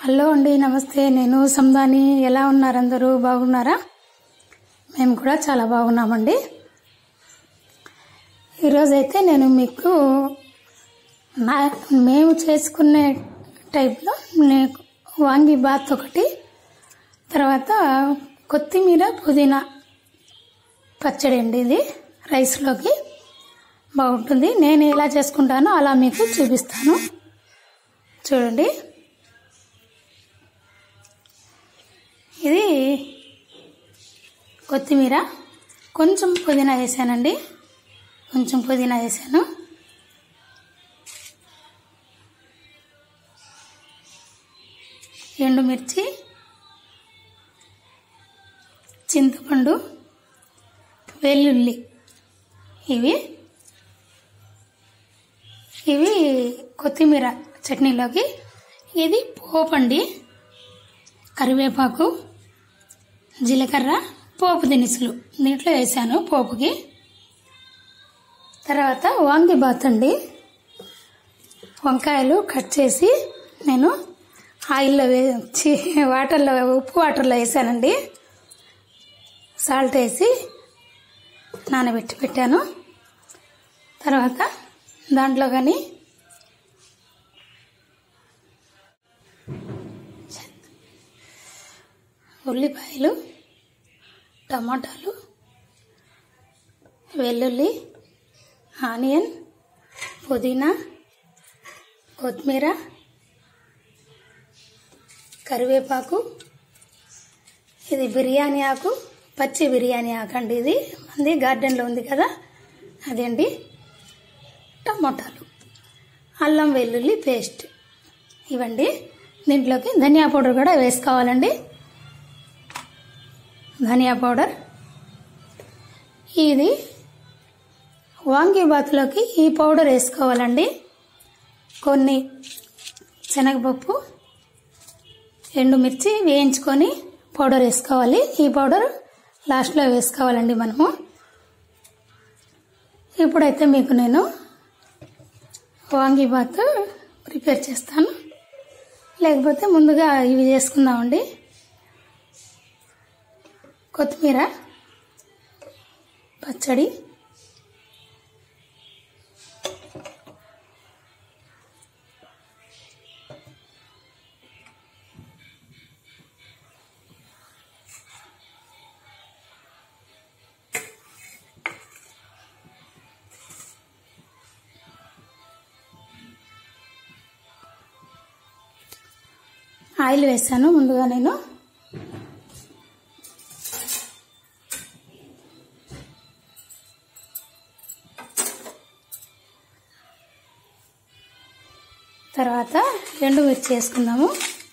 hello అండి నమస్తే నేను సందాని ఎలా ఉన్నారు అందరూ బాగున్నారా మేము కూడా చాలా బాగున్నామండి ఈరోజైతే నేను మీకు నా మేము చేసుకునే టైప్లో నేను వాంగి బాత్ ఒకటి తర్వాత కొత్తిమీర పుదీనా పచ్చడి అండి ఇది రైస్లోకి బాగుంటుంది నేను ఎలా చేసుకుంటానో అలా మీకు చూపిస్తాను చూడండి ఇది కొత్తిమీర కొంచెం పుదీనా వేసానండి కొంచెం పుదీనా వేసాను ఎండుమిర్చి చింతపండు వెల్లుల్లి ఇవి ఇవి కొత్తిమీర చట్నీలోకి ఇది పోపండి కరివేపాకు జీలకర్ర పోపు దినుసులు దీంట్లో వేసాను పోపుకి తర్వాత వాంగి బాత్ అండి వంకాయలు కట్ చేసి నేను ఆయిల్లో వే చి వాటర్లో ఉప్పు వాటర్లో వేసానండి సాల్ట్ వేసి నానబెట్టి పెట్టాను తర్వాత దాంట్లో కానీ ఉల్లిపాయలు టమాటాలు వెల్లుల్లి ఆనియన్ పుదీనా కొత్తిమీర కరివేపాకు ఇది బిర్యానీ ఆకు పచ్చి బిర్యానీ ఆకు అండి ఇది మంది గార్డెన్లో ఉంది కదా అదండి టమోటాలు అల్లం వెల్లుల్లి పేస్ట్ ఇవ్వండి దీంట్లోకి ధనియా పౌడర్ కూడా వేసుకోవాలండి ధనియా పౌడర్ ఇది వాంగి బాత్లోకి ఈ పౌడర్ వేసుకోవాలండి కొన్ని శనగపప్పు ఎండుమిర్చి వేయించుకొని పౌడర్ వేసుకోవాలి ఈ పౌడర్ లాస్ట్లో వేసుకోవాలండి మనము ఇప్పుడైతే మీకు నేను వాంగి బాత్ ప్రిపేర్ చేస్తాను లేకపోతే ముందుగా ఇవి చేసుకుందామండి కొత్తిమీర పచ్చడి ఆయిల్ వేసాను ముందుగా నేను తర్వాత ఎండు మిర్చి వేసుకుందాము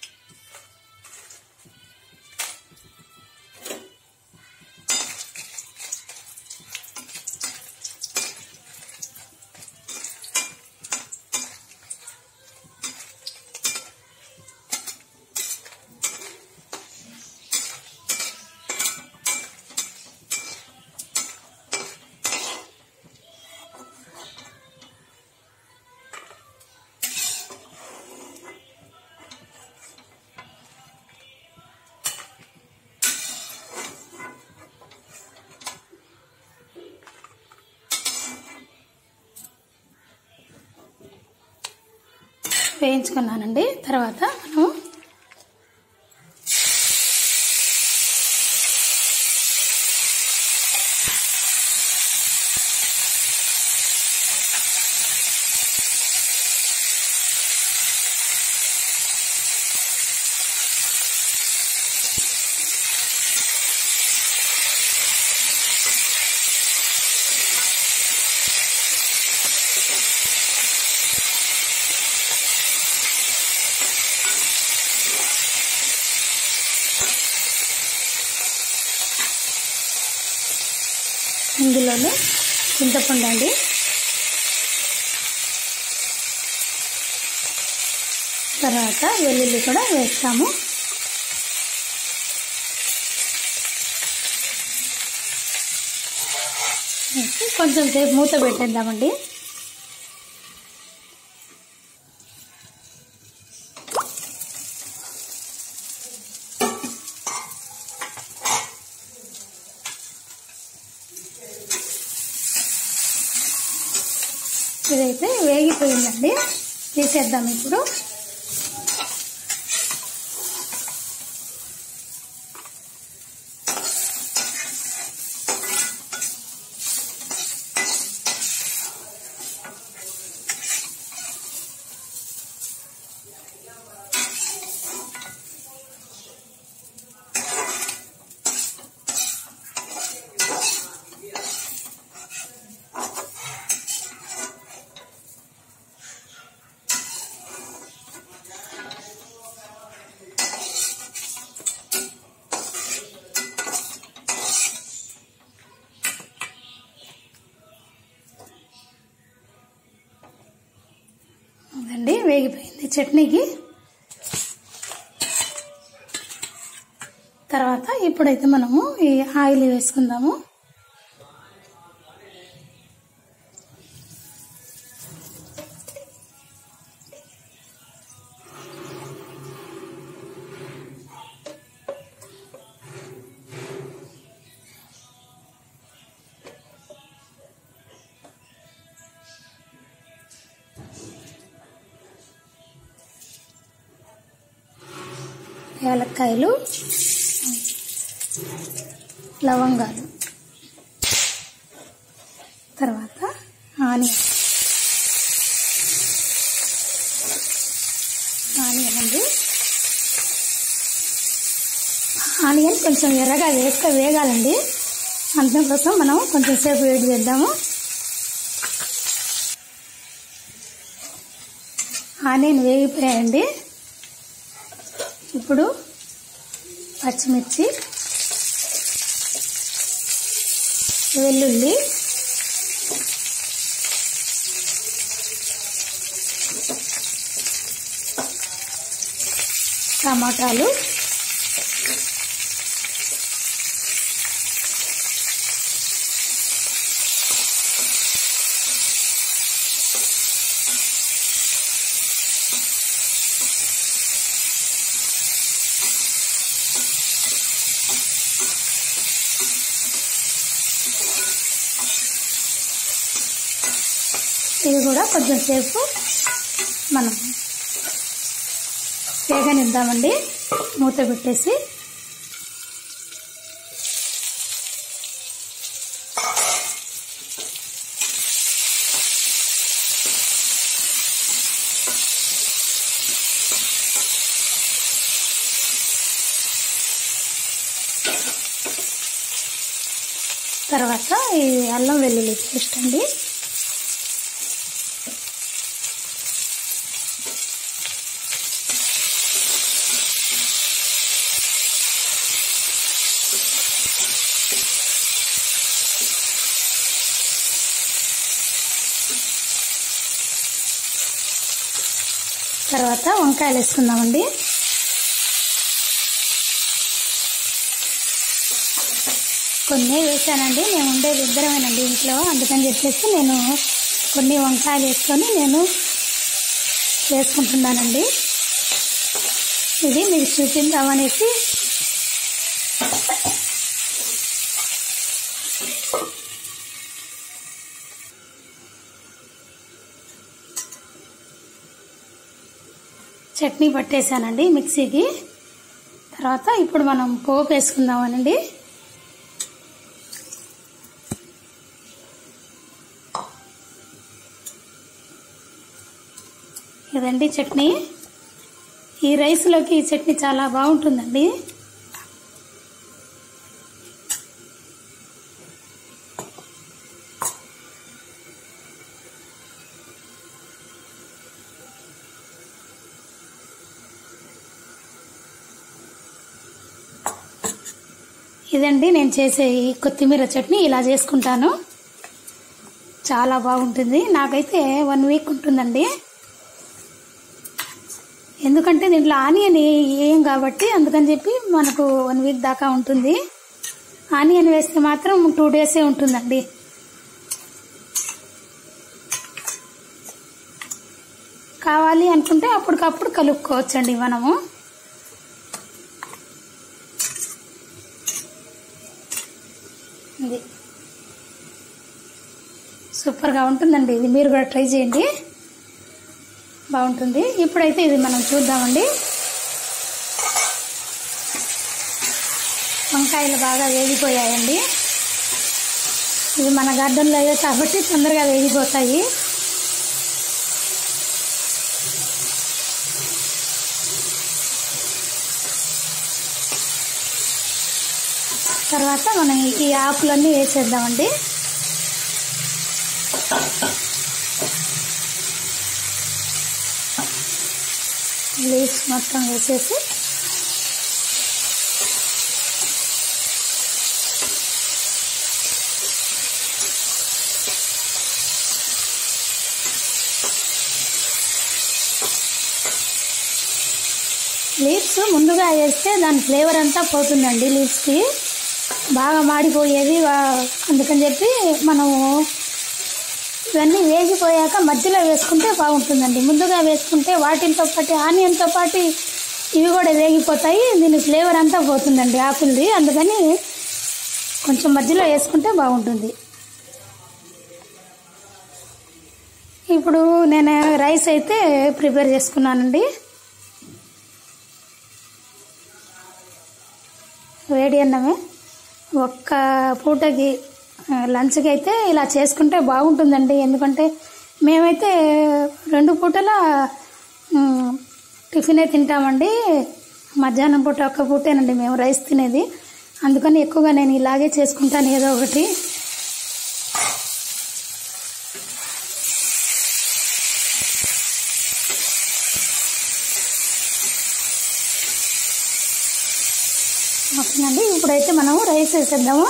వేయించుకున్నానండి తర్వాత మనం ఇందులోనే చింతపండు అండి తర్వాత వెల్లుల్లి కూడా వేస్తాము వేసి కొంచెం సేపు మూత పెట్టేద్దామండి ఇదైతే వేగిపోయిందండి తీసేద్దాం ఇప్పుడు అదండి వేగిపోయింది చట్నీకి తర్వాత ఇప్పుడైతే మనము ఈ ఆయిల్ వేసుకుందాము యాలక్కాయలు లవంగాలు తర్వాత ఆనియన్ ఆనియన్ అండి ఆనియన్ కొంచెం ఎర్రగా వేస్తే వేగాలండి అందుకోసం మనం కొంచెం సేపు వేడి చేద్దాము ఆనియన్ వేగిపోయాయండి ఇప్పుడు పచ్చిమిర్చి వెల్లుల్లి టమాటాలు ఇది కూడా కొంచెం సేపు మనం వేగనిద్దామండి మూత పెట్టేసి తర్వాత ఈ అల్లం వెల్లుల్లి పేస్ట్ అండి తర్వాత వంకాయలు వేసుకుందామండి కొన్ని వేసానండి నేను ఉండేది ఇద్దరమేనండి ఇంట్లో అందుకని చెప్పేసి నేను కొన్ని వంకాయలు వేసుకొని నేను వేసుకుంటున్నానండి ఇది మీకు చూపిందామనేసి చట్నీ పట్టేశానండి మిక్సీకి తర్వాత ఇప్పుడు మనం పోపు వేసుకుందామనండి ఇదండి చట్నీ ఈ రైస్లోకి ఈ చట్నీ చాలా బాగుంటుందండి ఇదండి నేను చేసే ఈ కొత్తిమీర చట్నీ ఇలా చేసుకుంటాను చాలా బాగుంటుంది నాకైతే వన్ వీక్ ఉంటుందండి ఎందుకంటే దీంట్లో ఆనియన్ ఏం కాబట్టి అందుకని చెప్పి మనకు వన్ వీక్ దాకా ఉంటుంది ఆనియన్ వేస్తే మాత్రం టూ డేసే ఉంటుందండి కావాలి అనుకుంటే అప్పటికప్పుడు కలుపుకోవచ్చండి మనము ఇది సూపర్గా ఉంటుందండి ఇది మీరు కూడా ట్రై చేయండి బాగుంటుంది ఇప్పుడైతే ఇది మనం చూద్దామండి వంకాయలు బాగా వేగిపోయాయండి ఇవి మన గార్డెన్లో అయ్యే కాబట్టి తొందరగా వేగిపోతాయి తర్వాత మనం ఈ ఆకులన్నీ వేసేద్దామండి లీవ్స్ మొత్తం వేసేసి లీవ్స్ ముందుగా వేస్తే దాని ఫ్లేవర్ అంతా పోతుందండి లీవ్స్కి బాగా మాడిపోయేది వా- అందుకని చెప్పి మనము ఇవన్నీ వేగిపోయాక మధ్యలో వేసుకుంటే బాగుంటుందండి ముందుగా వేసుకుంటే వాటితో పాటు ఆనియన్తో పాటు ఇవి కూడా వేగిపోతాయి దీని ఫ్లేవర్ అంతా పోతుందండి ఆకులది అందుకని కొంచెం మధ్యలో వేసుకుంటే బాగుంటుంది ఇప్పుడు నేను రైస్ అయితే ప్రిపేర్ చేసుకున్నానండి వేడి అన్నమే ఒక్క పూటకి ఆ, లంచ్కి అయితే ఇలా చేసుకుంటే బాగుంటుందండి ఎందుకంటే మేమైతే రెండు పూటల ఉమ్, టిఫినే తింటామండి మధ్యాహ్నం పూట ఒక్క పూటేనండి మేము రైస్ తినేది అందుకని ఎక్కువగా నేను ఇలాగే చేసుకుంటాను ఏదో ఒకటి ఓకేనండి ఇప్పుడైతే మనము రైస్ వేసేద్దాము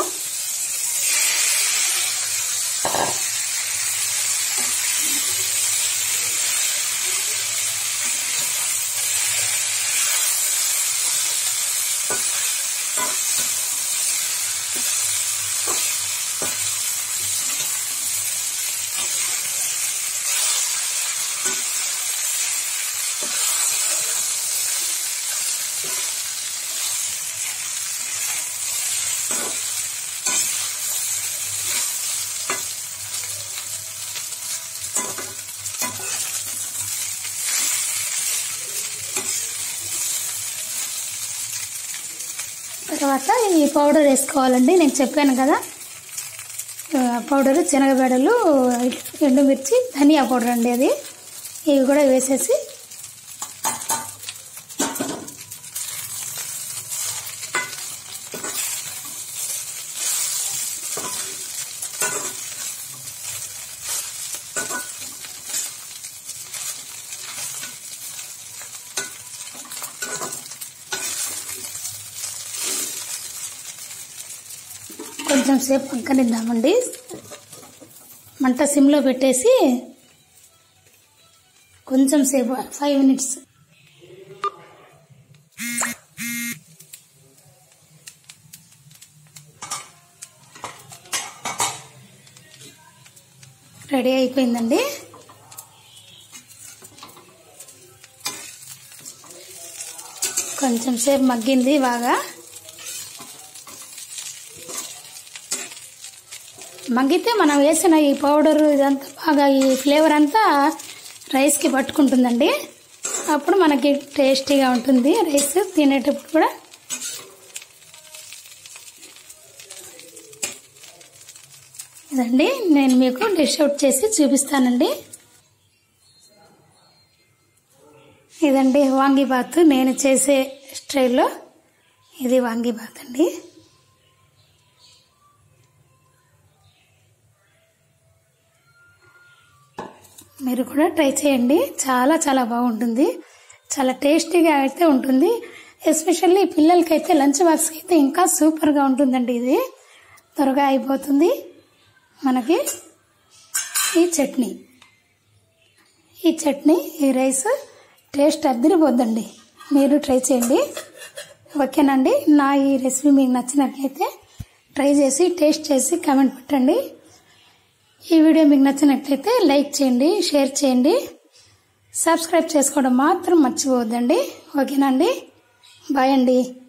తర్వాత ఈ పౌడర్ వేసుకోవాలండి నేను చెప్పాను కదా ఆ, పౌడరు శనగబెడలు ఎండుమిర్చి ధనియా పౌడర్ అండి అది ఇవి కూడా వేసేసి కొంచెం సేపు పక్కనిద్దామండి మంట సిమ్లో పెట్టేసి కొంచెం సేపు ఫైవ్ మినిట్స్ రెడీ అయిపోయిందండి కొంచెం సేపు మగ్గింది బాగా మగ్గితే మనం వేసిన ఈ పౌడర్ ఇదంతా బాగా ఈ ఫ్లేవర్ అంతా రైస్కి పట్టుకుంటుందండి అప్పుడు మనకి టేస్టీగా ఉంటుంది రైస్ తినేటప్పుడు కూడా ఇదండి నేను మీకు డిష్ అవుట్ చేసి చూపిస్తానండి ఇదండి వాంగిబాత్ నేను చేసే స్టైల్లో ఇది వాంగిబాత్ అండి మీరు కూడా ట్రై చేయండి చాలా చాలా బాగుంటుంది చాలా టేస్టీగా అయితే ఉంటుంది ఎస్పెషల్లీ పిల్లలకైతే లంచ్ బాక్స్కి అయితే ఇంకా సూపర్గా ఉంటుందండి ఇది త్వరగా అయిపోతుంది మనకి ఈ చట్నీ ఈ చట్నీ ఈ రైస్ టేస్ట్ అద్దరిపోద్దండి మీరు ట్రై చేయండి ఓకేనండి నా ఈ రెసిపీ మీకు నచ్చినట్లయితే ట్రై చేసి టేస్ట్ చేసి కామెంట్ పెట్టండి ఈ వీడియో మీకు నచ్చినట్లయితే లైక్ చేయండి షేర్ చేయండి సబ్స్క్రైబ్ చేసుకోవడం మాత్రం మర్చిపోవద్దండి ఓకేనండి బాయ్ అండి